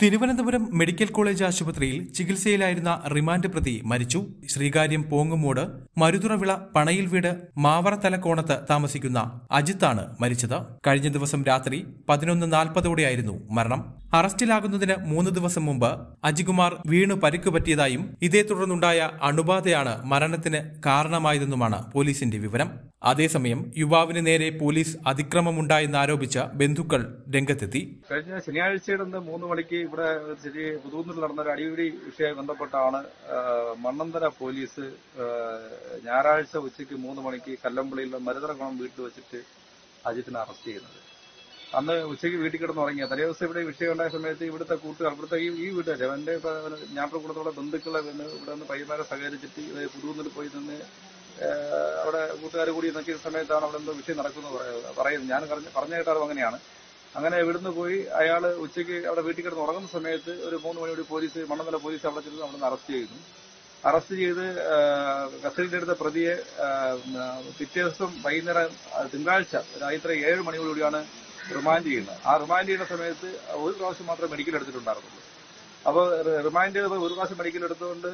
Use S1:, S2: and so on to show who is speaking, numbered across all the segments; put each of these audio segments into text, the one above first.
S1: Thiruvananthapuram medical college ആശുപത്രിയിൽ ചികിത്സയിലായിരുന്ന remand പ്രതി മരിച്ചു ശ്രീകാര്യം പോങ്ങുമൂട് മരുതുറവിള പണയിൽ വീട് മാവറത്തലക്കോണത്ത് താമസിക്കുന്ന അജിത്താണ് മരിച്ചത് കഴിഞ്ഞ ദിവസം രാത്രി പതിനൊന്ന് നാൽപ്പതോടെയായിരുന്നു മരണം അറസ്റ്റിലാകുന്നതിന് മൂന്ന് ദിവസം മുമ്പ് അജികുമാർ വീണു പരിക്ക് പറ്റിയതായും ഇതേ തുടർന്നുണ്ടായ അണുബാധയാണ് മരണത്തിന് കാരണമായതെന്നുമാണ് പോലീസിന്റെ വിവരം അതേസമയം യുവാവിന് നേരെ പോലീസ് അതിക്രമമുണ്ടായെന്നാരോപിച്ച് ബന്ധുക്കൾ രംഗത്തെത്തി
S2: കഴിഞ്ഞ ശനിയാഴ്ചയുടെ അന്ന് മൂന്ന് മണിക്ക് ഇവിടെ ഒരു ചെറിയ പുതുകുന്നിൽ നടന്ന ഒരു അടിപിടി വിഷയവുമായി ബന്ധപ്പെട്ടാണ് ആ, മണ്ണന്തല പോലീസ് ആ, ഞായറാഴ്ച ഉച്ചയ്ക്ക് മൂന്ന് മണിക്ക് കല്ലമ്പള്ളിയിലെ മരുതറകുളം വീട്ടിൽ വെച്ചിട്ട് അജിത്തിനെ അറസ്റ്റ് ചെയ്യുന്നത് അന്ന് ഉച്ചയ്ക്ക് വീട്ടിൽ കിടന്ന് ഉറങ്ങിയ തലേ ദിവസം ഇവിടെ വിഷയം ഉണ്ടായ സമയത്ത് ഇവിടുത്തെ കൂട്ടുകാർ ഇവിടുത്തെ ഈ ഈ വീട്ടുകാർ എന്റെ ഞാപ്പുറക്കൂടത്തോടെ ബന്ധുക്കളെ വന്ന് ഇവിടെ നിന്ന് പയ്യന്മാരെ സഹകരിച്ചിട്ട് ഇവര് പുതുകുന്നിൽ പോയി നിന്ന് ആ, അവിടെ കൂട്ടുകാർ കൂടി നോക്കിയ സമയത്താണ് അവിടെ എന്തോ വിഷയം നടക്കുന്നത് പറയുന്നത് പറയുന്നത് ഞാൻ പറഞ്ഞ പറഞ്ഞ കേട്ടാലും അങ്ങനെയാണ് അങ്ങനെ ഇവിടുന്ന് പോയി അയാൾ ഉച്ചയ്ക്ക് അവിടെ വീട്ടിൽ കിടന്ന് ഉറങ്ങുന്ന സമയത്ത് ഒരു മൂന്ന് മണിയോട് പോലീസ് മണ്ണന്തല പോലീസ് അവിടെ ചെന്ന് അവിടെ അറസ്റ്റ് ചെയ്തു അറസ്റ്റ് ചെയ്ത് ആ, കസ്റ്റഡിയിലെടുത്ത പ്രതിയെ ആ, ആ, പിറ്റേ ദിവസം വൈകുന്നേരം ആ, തിങ്കളാഴ്ച രാത്രി ഏഴ് മണിയോടുകൂടിയാണ് റിമാൻഡ് ചെയ്യുന്നത് ആ റിമാൻഡ് ചെയ്യുന്ന സമയത്ത് ഒരു പ്രാവശ്യം മാത്രമേ മെഡിക്കൽ എടുത്തിട്ടുണ്ടായിരുന്നുള്ളൂ അപ്പോൾ റിമാൻഡ് ചെയ്തപ്പോൾ ഒരു പ്രാവശ്യം മെഡിക്കൽ എടുത്തുകൊണ്ട്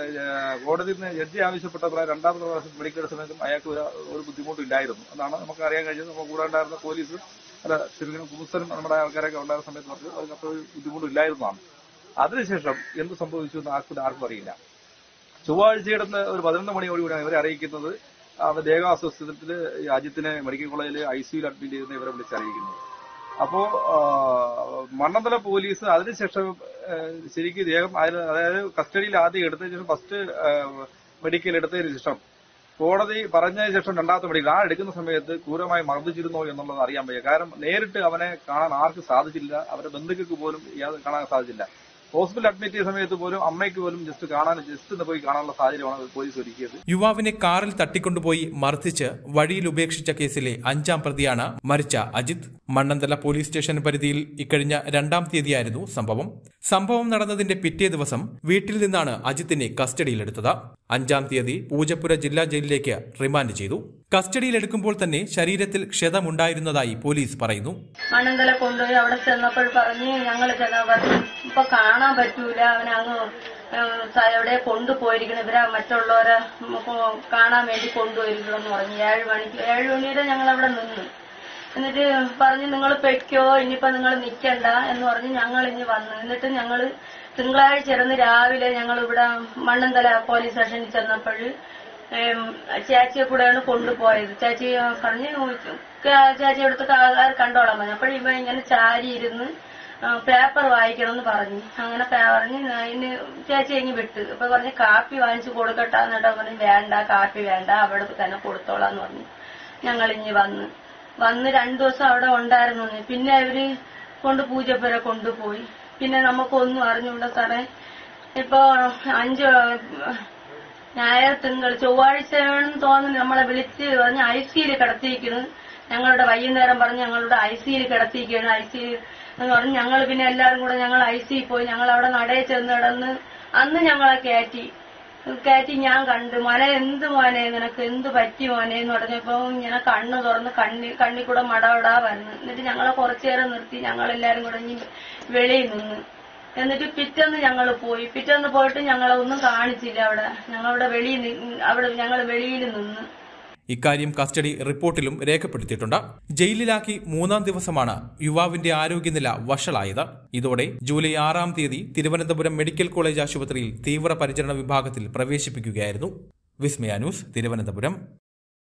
S2: ആ, കോടതിയിൽ നിന്ന് ജഡ്ജി ആവശ്യപ്പെട്ട പ്രകാരം രണ്ടാമത്തെ പ്രാവശ്യം മെഡിക്കൽ എടുത്ത സമയത്തും അയാൾക്ക് ഒരു ഒരു ബുദ്ധിമുട്ടും ഇല്ലായിരുന്നു എന്നാണ് നമുക്ക് അറിയാൻ കഴിഞ്ഞത് നമ്മൾ കൂടെ ഉണ്ടായിരുന്ന പോലീസ് അല്ല ശരിക്കും കുമ്പസ്ഥനും നമ്മുടെ ആൾക്കാരൊക്കെ ഉണ്ടായിരുന്ന സമയത്ത് നമുക്ക് അവർക്ക് അത്ര ഒരു ബുദ്ധിമുട്ടും ഇല്ലായിരുന്നതാണ് അതിനുശേഷം എന്ത് സംഭവിച്ചു എന്ന് ആർക്കും ആർക്കും അറിയില്ല ചൊവ്വാഴ്ചയുടെ അന്ന് ഒരു പതിനൊന്ന് മണിയോടുകൂടിയാണ് ഇവരെ അറിയിക്കുന്നത് അവർ ദേഹാസ്വസ്ഥത്തിൽ അജിത്തിനെ മെഡിക്കൽ കോളേജിൽ ഐ സിയുയിൽ അഡ്മിറ്റ് ചെയ്യുന്ന ഇവരെ വിളിച്ചറിയിക്കുന്നത് അപ്പോ ആ, മണ്ണന്തല പോലീസ് അതിനുശേഷം ആ, ശരിക്കും ദേഹം അതിന് അതായത് കസ്റ്റഡിയിൽ ആദ്യം എടുത്തതിന് ശേഷം ഫസ്റ്റ് മെഡിക്കൽ എടുത്തതിന് ശേഷം കോടതി പറഞ്ഞതിന് ശേഷം രണ്ടാമത്തെ മെഡിക്കൽ ആ എടുക്കുന്ന സമയത്ത് ക്രൂരമായി മർദ്ദിച്ചിരുന്നോ എന്നുള്ളത് അറിയാൻ വയ്യ കാരണം നേരിട്ട് അവനെ കാണാൻ ആർക്കും സാധിച്ചില്ല അവരുടെ ബന്ധുക്കൾക്ക് പോലും ഇയാൾ കാണാൻ സാധിച്ചില്ല ഹോസ്പിറ്റലിൽ അഡ്മിറ്റ് ചെയ്ത സമയത്ത് പോലും അമ്മയ്ക്ക് പോലും ജസ്റ്റ് കാണാൻ ജസ്റ്റ് ഒന്ന് പോയി കാണാനുള്ള സാഹചര്യമാണ് പോലീസ് ഒരുക്കിയത്
S1: യുവാവിനെ കാറിൽ തട്ടിക്കൊണ്ടുപോയി മർദ്ദിച്ച് വഴിയിൽ ഉപേക്ഷിച്ച കേസിലെ അഞ്ചാം പ്രതിയാണ് മരിച്ച അജിത് മണ്ണന്തല പോലീസ് സ്റ്റേഷൻ പരിധിയിൽ ഇക്കഴിഞ്ഞ രണ്ടാം തീയതിയായിരുന്നു സംഭവം സംഭവം നടന്നതിന്റെ പിറ്റേ ദിവസം വീട്ടിൽ നിന്നാണ് അജിത്തിനെ കസ്റ്റഡിയിലെടുത്തത് അഞ്ചാം തീയതി പൂജപ്പുര ജില്ലാ ജയിലിലേക്ക് റിമാൻഡ് ചെയ്തു കസ്റ്റഡിയിലെടുക്കുമ്പോൾ തന്നെ ശരീരത്തിൽ ക്ഷതമുണ്ടായിരുന്നതായി പോലീസ് പറയുന്നു
S3: മണ്ണന്തല കൊണ്ടുപോയി അവിടെ ചെന്നപ്പോൾ പറഞ്ഞ് ഞങ്ങൾ ചെന്ന പറഞ്ഞു ഇപ്പൊ കാണാൻ പറ്റൂല അവനെ അങ്ങ് ഉം, സ- എവിടെ കൊണ്ടുപോയിരിക്കണം ഇവരെ മറ്റുള്ളവരെ ഉം, കൊ- കാണാൻ വേണ്ടി കൊണ്ടുപോയിരിക്കണം എന്ന് പറഞ്ഞു ഏഴ് മണിക്ക് ഏഴ് മണി വരെ ഞങ്ങൾ അവിടെ നിന്നു എന്നിട്ട് പറഞ്ഞു നിങ്ങൾ പെക്കോ ഇനിയിപ്പോ നിങ്ങൾ നിക്കണ്ട എന്ന് പറഞ്ഞ് ഞങ്ങൾ ഇനി വന്നു എന്നിട്ട് ഞങ്ങൾ തിങ്കളാഴ്ച ഇരുന്ന് രാവിലെ ഞങ്ങൾ ഇവിടെ മണ്ണന്തല പോലീസ് സ്റ്റേഷനിൽ ചെന്നപ്പോൾ ഏം, ചേച്ചിയെ കൂടെയാണ് കൊണ്ടുപോയത് ചേച്ചി പറഞ്ഞ് ചേച്ചി എടുത്തിട്ട് ആൾക്കാർ കണ്ടോളാൻ പറഞ്ഞു അപ്പോൾ ഇവ ഇങ്ങനെ ചാരി ഇരുന്ന് ആ, പേപ്പർ വായിക്കണം എന്ന് പറഞ്ഞു അങ്ങനെ പേ- പറഞ്ഞ് ഞാൻ ഇനി ചേച്ചി ഇങ്ങ് വിട്ട് ഇപ്പൊ പറഞ്ഞ് കാപ്പി വാങ്ങിച്ചു കൊടുക്കട്ടെ എന്നിട്ട് പറഞ്ഞു വേണ്ട കാപ്പി വേണ്ട അവിടെ തന്നെ കൊടുത്തോളാന്ന് പറഞ്ഞു ഞങ്ങൾ ഇഞ്ഞ് വന്ന് വന്ന് രണ്ടു ദിവസം അവിടെ ഉണ്ടായിരുന്നു നീ. പിന്നെ അവര് കൊണ്ട് പൂജപ്പുര കൊണ്ടുപോയി പിന്നെ നമുക്കൊന്നും അറിഞ്ഞൂടാ സാറേ ഇപ്പൊ അഞ്ച് ഞായർ തിങ്കൾ ചൊവ്വാഴ്ചയാണെന്ന് തോന്നുന്നു നമ്മളെ വിളിച്ച് പറഞ്ഞ് ഐ സിയിൽ കിടത്തിയിരിക്കുന്നു ഞങ്ങളുടെ വൈകുന്നേരം പറഞ്ഞ് ഞങ്ങളുടെ ഐ സിയിൽ കിടത്തിയിരിക്കുകയാണ് ഐ സി എന്ന് പറഞ്ഞ് ഞങ്ങൾ പിന്നെ എല്ലാവരും കൂടെ ഞങ്ങൾ ഐ സി പോയി ഞങ്ങൾ അവിടെ നടയിൽ ചെന്ന് കിടന്ന് അന്ന് ഞങ്ങളെ കയറ്റി കയറ്റി ഞാൻ കണ്ടു മോനെ എന്ത് മോനെ നിനക്ക് എന്ത് പറ്റി മോനെ എന്ന് പറഞ്ഞപ്പോ ഇങ്ങനെ കണ്ണ് തുറന്ന് കണ്ണി കണ്ണി കൂടെ മടവടാ വരുന്നു എന്നിട്ട് ഞങ്ങളെ കുറച്ചു നേരം നിർത്തി ഞങ്ങൾ എല്ലാരും കൂടെ ഇനി വെളിയിൽ നിന്ന് എന്നിട്ട് പിറ്റേന്ന് ഞങ്ങൾ പോയി പിറ്റേന്ന് പോയിട്ട് ഞങ്ങളെ ഒന്നും കാണിച്ചില്ല അവിടെ ഞങ്ങളവിടെ വെളിയിൽ നി- അവിടെ ഞങ്ങൾ വെളിയിൽ നിന്ന്
S1: ഇക്കാര്യം കസ്റ്റഡി റിപ്പോർട്ടിലും രേഖപ്പെടുത്തിയിട്ടുണ്ട് ജയിലിലാക്കി മൂന്നാം ദിവസമാണ് യുവാവിന്റെ ആരോഗ്യനില വഷളായത് ഇതോടെ ജൂലൈ ആറാം തീയതി തിരുവനന്തപുരം മെഡിക്കൽ കോളേജ് ആശുപത്രിയിൽ തീവ്രപരിചരണ വിഭാഗത്തിൽ പ്രവേശിപ്പിക്കുകയായിരുന്നു വിസ്മയ ന്യൂസ് തിരുവനന്തപുരം